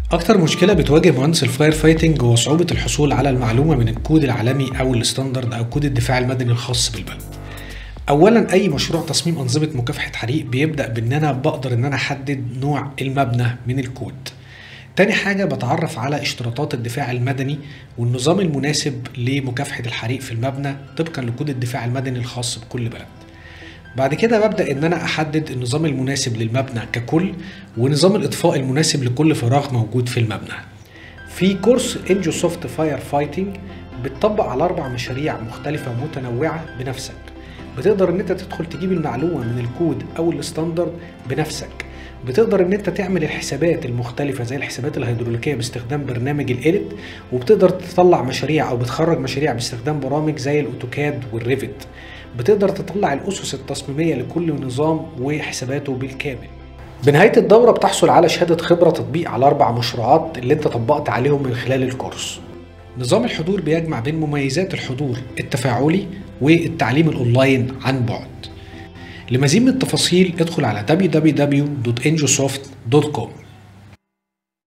أكتر مشكلة بتواجه مهندس الفاير فايتنج هو صعوبة الحصول على المعلومة من الكود العالمي أو الستاندرد أو كود الدفاع المدني الخاص بالبلد. أولا أي مشروع تصميم أنظمة مكافحة حريق بيبدأ بإن أنا بقدر إن أنا أحدد نوع المبنى من الكود. تاني حاجة بتعرف على اشتراطات الدفاع المدني والنظام المناسب لمكافحة الحريق في المبنى طبقا لكود الدفاع المدني الخاص بكل بلد. بعد كده ببدا ان انا احدد النظام المناسب للمبنى ككل ونظام الاطفاء المناسب لكل فراغ موجود في المبنى في كورس انجو سوفت فاير فايتنج بتطبق على اربع مشاريع مختلفه ومتنوعه بنفسك بتقدر ان انت تدخل تجيب المعلومه من الكود او الستاندرد بنفسك بتقدر ان انت تعمل الحسابات المختلفه زي الحسابات الهيدروليكيه باستخدام برنامج الاليت وبتقدر تطلع مشاريع او بتخرج مشاريع باستخدام برامج زي الاوتوكاد والريفت بتقدر تطلع الاسس التصميميه لكل نظام وحساباته بالكامل بنهايه الدوره بتحصل على شهاده خبره تطبيق على اربع مشروعات اللي انت طبقت عليهم من خلال الكورس نظام الحضور بيجمع بين مميزات الحضور التفاعلي والتعليم الاونلاين عن بعد لمزيد من التفاصيل ادخل على www.enjosoft.com